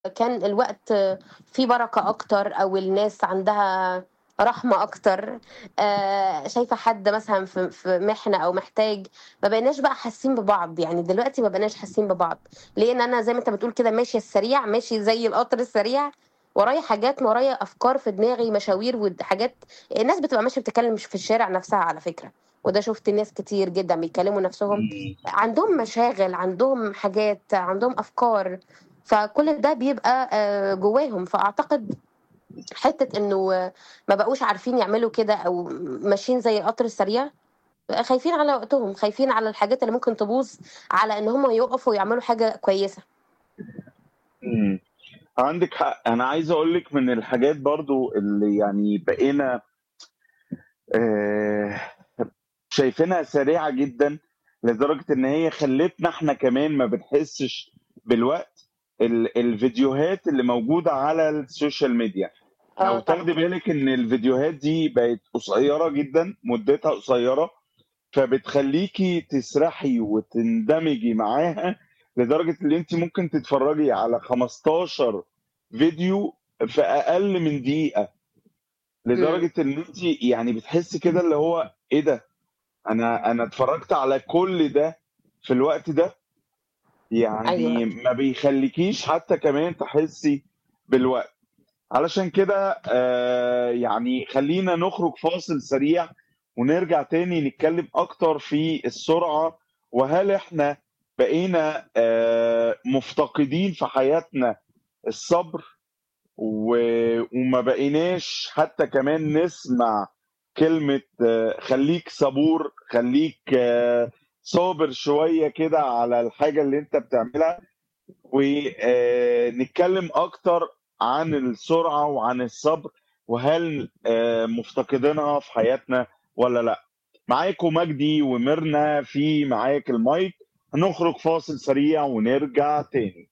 كان الوقت فيه بركة أكتر أو الناس عندها رحمة أكتر آآ شايفة حد مثلًا في في محنة أو محتاج، ما بقيناش بقى حاسين ببعض، يعني دلوقتي ما بقيناش حاسين ببعض، لإن أنا زي ما أنت بتقول كده ماشية السريع، ماشي زي القطر السريع، ورايا حاجات، ورايا أفكار في دماغي، مشاوير ود حاجات الناس بتبقى ماشية بتتكلم مش في الشارع نفسها على فكرة، وده شُفت ناس كتير جدًا بيكلموا نفسهم إمم. عندهم مشاغل، عندهم حاجات، عندهم أفكار، فكل ده بيبقى آآ جواهم، فأعتقد حتة إنه ما بقوش عارفين يعملوا كده أو ماشيين زي القطر السريع، خايفين على وقتهم، خايفين على الحاجات اللي ممكن تبوظ، على إن هم يقفوا ويعملوا حاجة كويسة. إمم، عندِك حق، أنا عايز أقول لِك من الحاجات برضه اللي يعني بقينا آآ شايفينها سريعة جدًا، لدرجة إن هي خلّتنا إحنا كمان ما بنحسّش بالوقت، ال الفيديوهات اللي موجودة على السوشيال ميديا، آه لو طبعًا. تاخدي بالِك إن الفيديوهات دي بقت قصيّرة جدًا، مدتها قصيّرة، فبتخلّيكِ تسرحي وتندمجي معاها، لدرجة اللي أنتِ ممكن تتفرّجي على 15 فيديو في أقل من دقيقة، إمم. لدرجة إن أنتِ يعني بتحسّي كده اللي هو إيه ده! أنا أنا اتفرّجت على كل ده في الوقت ده! أيوه. يعني ما بيخلّيكيش حتى كمان تحسّي بالوقت، علشان كده آآ يعني خلّينا نخرج فاصل سريع، ونرجع تاني نتكلم أكتر في السرعة، وهل إحنا بقينا آآ مفتقدين في حياتنا الصبر، و وما بقيناش حتى كمان نسمع كلمة خلّيك صبور، خلّيك صابر شوية كده على الحاجة اللي أنت بتعملها، وآآ نتكلم أكتر عن السرعة وعن الصبر، وهل آآ مفتقدينها في حياتنا والّا لأ؟ معاكم مجدي وميرنا في معاك المايك، هنخرج فاصل سريع ونرجع تاني.